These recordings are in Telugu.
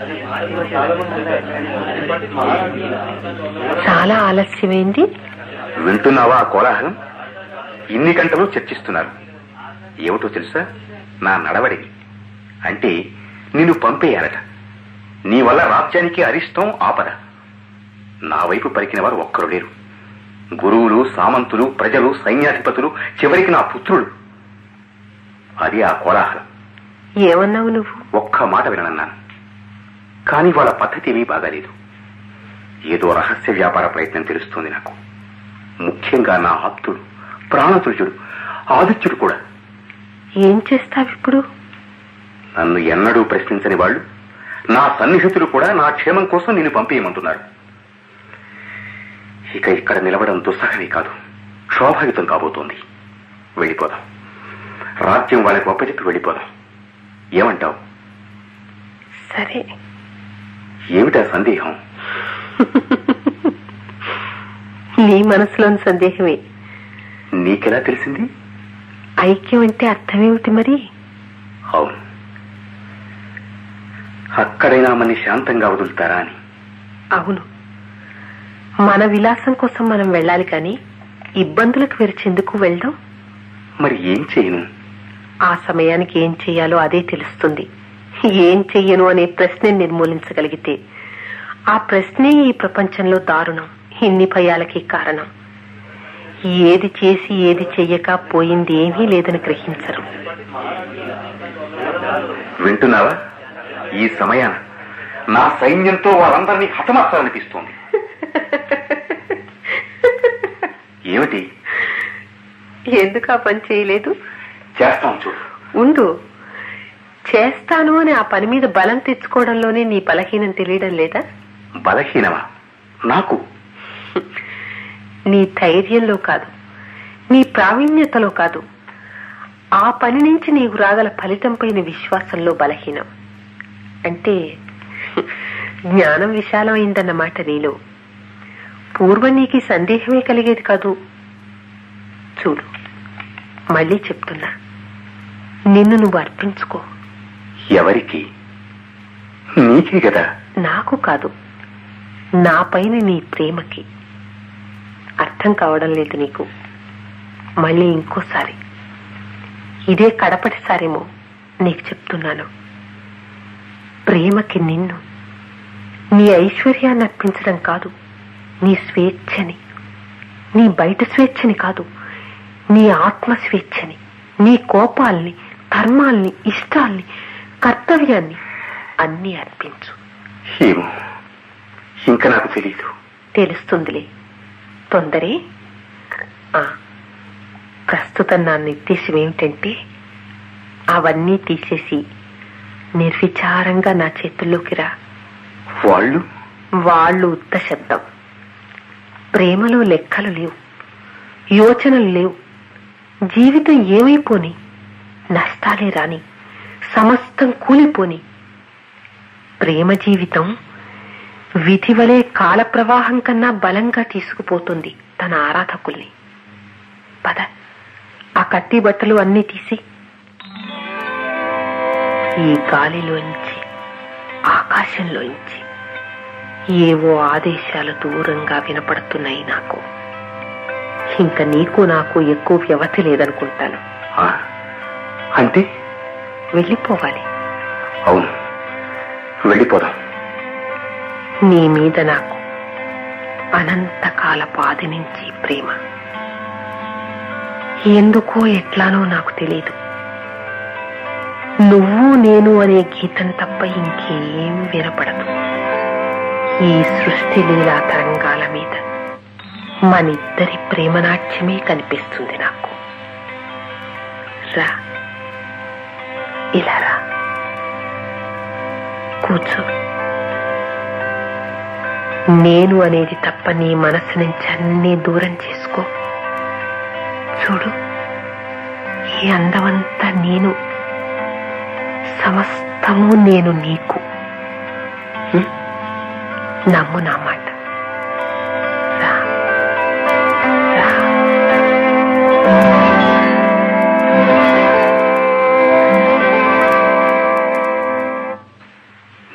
చాలా ఆలస్యమైంది వింటున్నావా ఆ కోలాహలం ఇన్ని గంటలు చర్చిస్తున్నారు ఏమిటో తెలుసా నా నడవడిని అంటే నిన్ను పంపేయాలట నీ వల్ల రాజ్యానికి అరిష్టం ఆపద నా వైపు పలికిన వారు ఒక్కరు లేరు గురువులు సామంతులు ప్రజలు సైన్యాధిపతులు చివరికి నా పుత్రుడు అది ఆ కోలాహలం ఏమన్నావు నువ్వు ఒక్క మాట విననన్నాను కానీ వాళ్ళ పద్ధతి ఏమీ బాగాలేదు ఏదో రహస్య వ్యాపార ప్రయత్నం తెలుస్తోంది నాకు ముఖ్యంగా నా ఆప్తుడు ప్రాణతుల్యుడు ఆదిత్యుడు కూడా ఏం చేస్తావు ఇప్పుడు నన్ను ఎన్నడూ ప్రశ్నించని వాళ్ళు నా సన్నిహితులు కూడా నా క్షేమం కోసం నిన్ను పంపేయమంటున్నారు ఇక ఇక్కడ నిలవడం దుస్సహమే కాదు శోభాయుతం కాబోతోంది వెళ్ళిపోదాం రాజ్యం వాళ్ళకి ఒప్పచెప్పి వెళ్ళిపోదాం ఏమంటావు సరే ఏమిటా సందేహం నీ మనసులోని సందేహమే నీకెలా తెలిసింది ఐక్యం అంటే అర్థమేమిటి మరి అవును అక్కడైనా మన్ని శాంతంగా వదులుతారా అని అవును మన విలాసం కోసం మనం వెళ్ళాలి కానీ ఇబ్బందులకు విరిచేందుకు వెళ్దాం మరి ఏం చేయను ఆ సమయానికి ఏం చెయ్యాలో అదే తెలుస్తుంది ఏం చెయ్యను అనే ప్రశ్న నిర్మూలించగలిగితే ఆ ప్రశ్నే ఈ ప్రపంచంలో దారుణం ఇన్ని భయాలకి కారణం ఏది చేసి ఏది చెయ్యక పోయింది ఏమీ లేదని గ్రహించరు వింటున్నావా ఈ సమయాన నా సైన్యంతో వాళ్ళందరినీ హతమార్చాలనిపిస్తోంది ఏమిటి ఎందుకు ఆ పని చేయలేదు చేస్తాం చూడు ఉండు చేస్తాను అని ఆ పని మీద బలం తెచ్చుకోవడంలోనే నీ బలహీనం తెలియడం లేదా బలహీనమా నాకు నీ ధైర్యంలో కాదు నీ ప్రావీణ్యతలో కాదు ఆ పని నుంచి నీకు రాగల ఫలితంపైన విశ్వాసంలో బలహీనం అంటే జ్ఞానం విశాలమైందన్నమాట నీలో పూర్వం నీకు ఈ సందేహమే కలిగేది కాదు చూడు మళ్ళీ చెప్తున్నా నిన్ను నువ్వు అర్పించుకో ఎవరికి నీకే కదా నాకు కాదు నా పైన నీ ప్రేమకి అర్థం కావడం లేదు నీకు మళ్ళీ ఇంకోసారి ఇదే కడపటిసారేమో నీకు చెప్తున్నాను ప్రేమకి నిన్ను నీ ఐశ్వర్యాన్ని అర్పించడం కాదు నీ స్వేచ్ఛని నీ బయట స్వేచ్ఛని కాదు నీ ఆత్మ స్వేచ్ఛని నీ కోపాల్ని ధర్మాల్ని ఇష్టాల్ని కర్తవ్యాన్ని అన్నీ అర్పించు ఏమో ఇంకా నాకు తెలీదు తెలుస్తుందిలే తొందరే ఆ, ప్రస్తుతం నా నిర్దేశం ఏమిటంటే అవన్నీ తీసేసి నిర్విచారంగా నా చేతుల్లోకి రా వాళ్ళు వాళ్ళు ఉత్త శబ్దం ప్రేమలో లెక్కలు లేవు యోచనలు లేవు జీవితం ఏమైపోని నష్టాలే రాని సమస్తం కూలిపోని ప్రేమ జీవితం విధి వలె కాల ప్రవాహం కన్నా బలంగా తీసుకుపోతుంది తన ఆరాధకుల్ని పద ఆ కట్టి బట్టలు అన్నీ తీసి ఈ గాలిలోంచి ఆకాశంలోంచి ఏవో ఆదేశాలు దూరంగా వినపడుతున్నాయి నాకు ఇంకా నీకు నాకు ఎక్కువ వ్యవధి లేదనుకుంటాను ఆ, అంటే వెళ్ళిపోవాలి అవును వెళ్ళిపోదాం నీ మీద నాకు అనంతకాల పాది నుంచి ప్రేమ ఎందుకో ఎట్లానో నాకు తెలియదు నువ్వు నేను అనే గీతం తప్ప ఇంకేం వినపడదు ఈ సృష్టి లీలా తరంగాల మీద మనిద్దరి ప్రేమనాట్యమే కనిపిస్తుంది నాకు రా ఇలా రా కూర్చో నేను అనేది తప్ప నీ మనసు నుంచి అన్నీ దూరం చేసుకో చూడు ఈ అందమంతా నేను సమస్తము నేను నీకు హ్మ్? నమ్ము నా మాట రా. రా.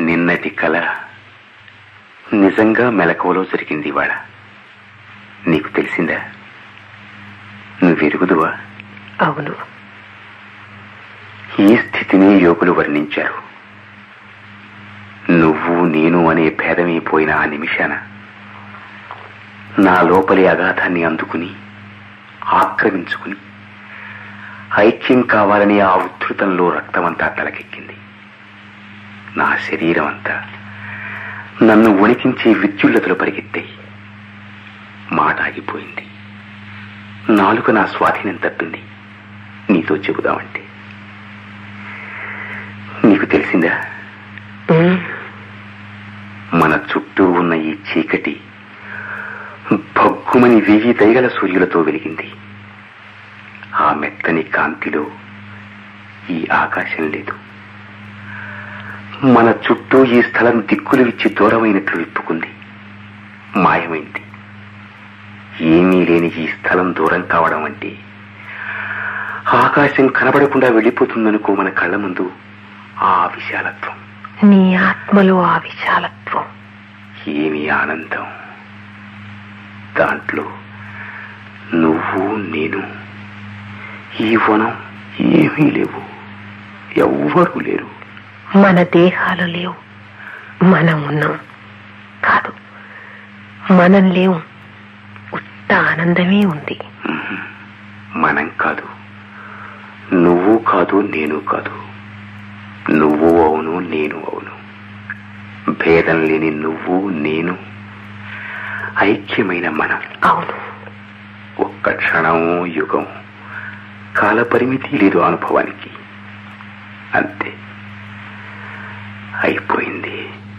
నిన్నటి కల నిజంగా మెలకువలో జరిగింది ఇవాళ నీకు తెలిసిందా నువ్వెరుగుదువా అవును ఈ స్థితిని యోగులు వర్ణించారు నువ్వు నేను అనే భేదమే పోయిన ఆ నిమిషాన నా లోపలి అగాధాన్ని అందుకుని ఆక్రమించుకుని ఐక్యం కావాలని ఆ ఉద్ధృతంలో రక్తమంతా తలకెక్కింది నా శరీరం అంతా నన్ను వణికించే విద్యుల్లతలు పరిగెత్తాయి మాట ఆగిపోయింది నాలుక నా స్వాధీనం తప్పింది నీతో చెబుదామంటే నీకు తెలిసిందా ఉమ్, మన చుట్టూ ఉన్న ఈ చీకటి భగ్గుమని వెయ్యి దైగల సూర్యులతో వెలిగింది ఆ మెత్తని కాంతిలో ఈ ఆకాశం లేదు మన చుట్టూ ఈ స్థలం దిక్కులు ఇచ్చి దూరమైనట్లు విప్పుకుంది మాయమైంది ఏమీ లేని ఈ స్థలం దూరం కావడం అంటే ఆకాశం కనబడకుండా వెళ్ళిపోతుందనుకో మన కళ్ళ ముందు ఆ విశాలత్వం నీ ఆత్మలో ఆ విశాలత్వం ఏమి ఆనందం దాంట్లో నువ్వు నేను ఈ వనం ఏమీ లేవు ఎవ్వరూ లేరు మన దేహాలు లేవు మనం ఉన్నాం కాదు మనం లేవు ఉత్త ఆనందమే ఉంది మ్మ్. మనం కాదు నువ్వు కాదు నేను కాదు నువ్వు అవును నేను అవును భేదం లేని నువ్వు నేను ఐక్యమైన మనం అవును ఒక్క క్షణం యుగం కాలపరిమితి లేదు అనుభవానికి అంతే అయిపోయింది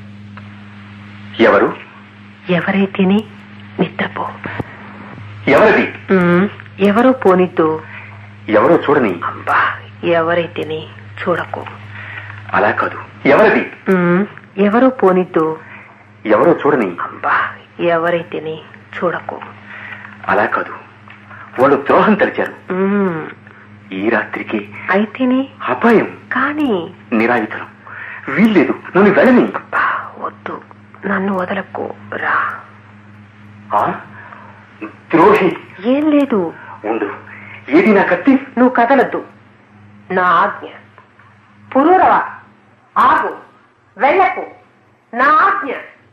ఎవరు ఎవరైతేనే నిద్రపో ఎవరిది ఉమ్, ఎవరో పోనిద్దు ఎవరో చూడని అబ్బా ఎవరైతేనే చూడకు అలా కాదు ఎవరిది ఉమ్, ఎవరో పోనిద్దు ఎవరో చూడని అబ్బా ఎవరైతేనే చూడకు అలా కాదు వాళ్ళు ద్రోహం తలిచారు ఉమ్, ఈ రాత్రికి అయితేనే అపాయం కానీ నిరాయుధం వీల్లేదు నన్ను వెళ్ళని అబ్బా వద్దు నన్ను వదలకు రా ఆ? ద్రోహి ఏం లేదు ఉండు ఏది నా కత్తి నువ్వు కదలద్దు నా ఆజ్ఞ పురూరవ ఆగు వెళ్ళకు నా ఆజ్ఞ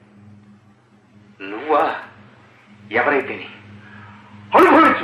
నువ్వా ఎవరైతేని అనుభవించు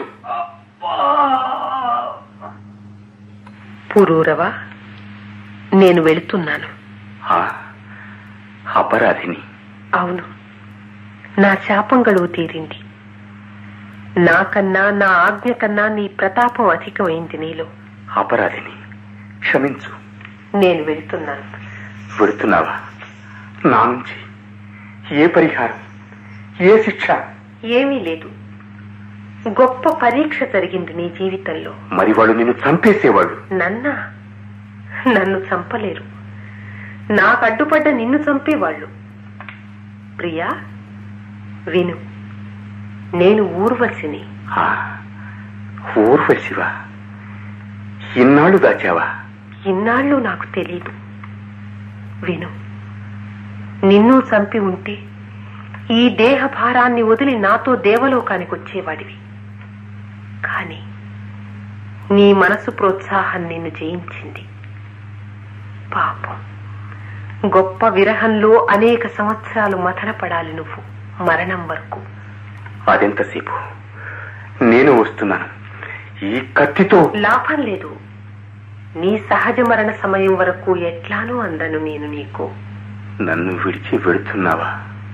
పురూరవ నేను వెళుతున్నాను ఆ, అపరాధిని అవును నా శాపం గడువు తీరింది నాకన్నా నా ఆజ్ఞ కన్నా నీ ప్రతాపం అధికమైంది నీలో అపరాధిని క్షమించు నేను వెళుతున్నాను వెళుతున్నావా నా నుంచి ఏ పరిహారం ఏ శిక్ష ఏమీ లేదు గొప్ప పరీక్ష జరిగింది నీ జీవితంలో మరి వాళ్ళు నిన్ను చంపేసేవాళ్ళు నన్నా నన్ను చంపలేరు నాకు అడ్డుపడ్డ నిన్ను చంపేవాళ్ళు ప్రియా విను నేను ఊర్వశిని ఆ, ఊర్వశివా ఇన్నాళ్ళు దాచావా ఇన్నాళ్ళు నాకు తెలీదు విను నిన్ను చంపి ఉంటే ఈ దేహ భారాన్ని వదిలి నాతో దేవలోకానికి వచ్చేవాడివి కాని నీ మనసు ప్రోత్సాహం నిన్ను జయించింది పాపం గొప్ప విరహంలో అనేక సంవత్సరాలు మథనపడాలి నువ్వు మరణం వరకు అదెంతసేపు నేను వస్తున్నాను ఈ కత్తితో లాభం లేదు నీ సహజ మరణ సమయం వరకు ఎట్లానూ అందను నేను నీకు నన్ను విడిచి వెడుతున్నావా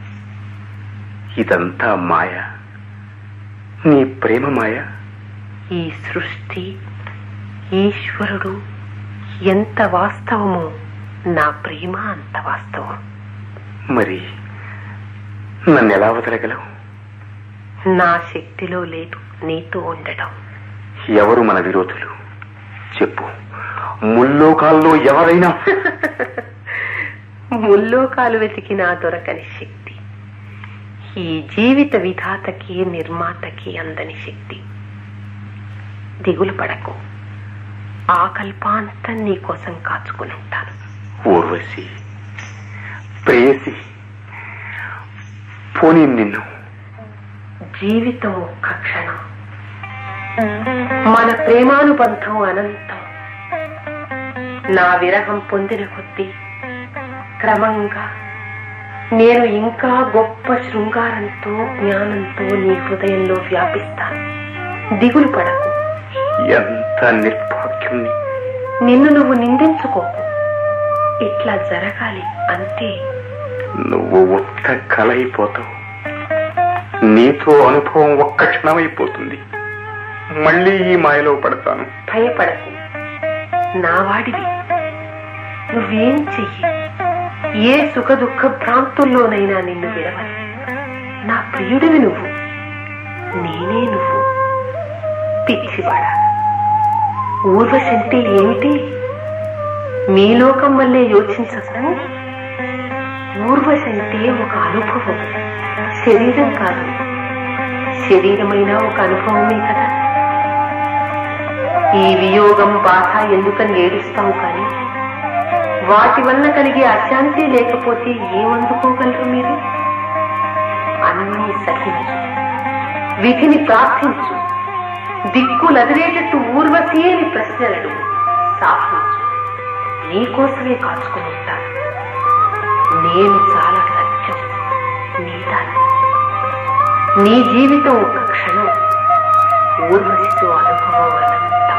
ఇదంతా మాయ నీ ప్రేమ మాయ ఈ సృష్టి ఈశ్వరుడు ఎంత వాస్తవమో నా ప్రేమ అంత వాస్తవం మరి నన్ను ఎలా వదలగలవు నా శక్తిలో లేదు నీతో ఉండడం ఎవరు మన విరోధులు చెప్పు ముల్లోకాల్లో ఎవరైనా ముల్లోకాలు వెతికినా దొరకని శక్తి ఈ జీవిత విధాతకి నిర్మాతకి అందని శక్తి దిగులు పడకు ఆ కల్పాంతం నీ కోసం కాచుకుని ఉంటాను ఊర్వశి ప్రేయసి పోనీ నిన్ను జీవితం ఒక్క క్షణం మన ప్రేమానుబంధం అనంతం నా విరహం పొందిన కొద్దీ క్రమంగా నేను ఇంకా గొప్ప శృంగారంతో జ్ఞానంతో నీ హృదయంలో వ్యాపిస్తాను దిగులు పడకు ఎంత నిర్భాగ్యుణ్ణి నిన్ను నువ్వు నిందించుకోకు ఇట్లా జరగాలి అంతే నువ్వు ఒక్క కలైపోతావు నీతో అనుభవం ఒక్క క్షణమైపోతుంది మళ్ళీ ఈ మాయలో పడతాను భయపడకు నా వాడివి నువ్వేం చెయ్యి ఏ సుఖ దుఃఖ భ్రాంతుల్లోనైనా నిన్ను విడవని నా ప్రియుడివి నువ్వు నేనే నువ్వు పిచ్చివాడ ఊర్వశంటే ఏమిటి మీ లోకం వల్లే యోచించకు ఊర్వశంటే ఒక అనుభవం శరీరం కాదు శరీరమైన ఒక అనుభవమే కదా ఈ వియోగం బాధ ఎందుకని ఏడుస్తావు కానీ వాటి వల్ల కలిగే అశాంతి లేకపోతే ఏమందుకోగలరు మీరు అన్నీ సహించు విధిని ప్రార్థించు దిక్కులదిరేటట్టు ఊర్వశి అని ప్రశ్నలు సాధించు నీకోసమే కాచుకుని ఉంటాను నేను చాలా సత్యం నీదాన్ని నీ జీవితం ఒక క్షణం ఊర్వశితో అనుభవం అనంతం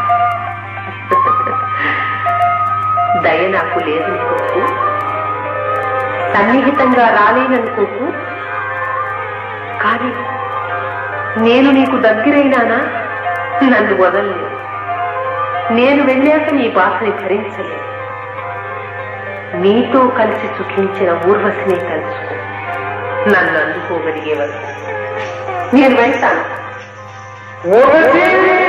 దయ నాకు లేదనుకోకు సన్నిహితంగా రాలేననుకోకు కానీ నేను నీకు దగ్గరైనానా నన్ను వదలలేదు నేను వెళ్ళాక నీ బాధని భరించలేదు నీతో కలిసి సుఖించిన ఊర్వశిని తలుచుకో నన్ను అందుకోగలిగే వరకు నేను వెళ్తాను ఊర్వశి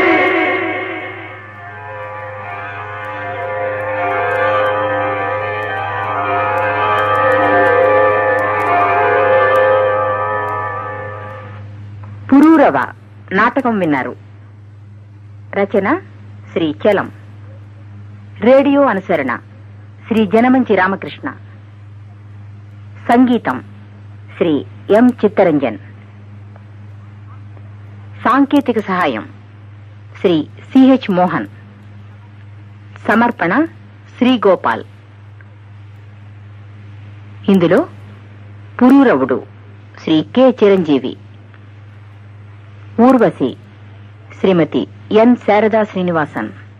పురూరవ నాటకం విన్నారు రచన శ్రీ చలం రేడియో అనుసరణ శ్రీ జనమంచి రామకృష్ణ సంగీతం శ్రీ ఎం చిత్తరంజన్ సాంకేతిక సహాయం శ్రీ సిహెచ్ మోహన్ సమర్పణ శ్రీ గోపాల్ ఇందులో పురూరవుడు శ్రీ కె చిరంజీవి ఊర్వశి శ్రీమతి ఎన్ శారదా శ్రీనివాసన్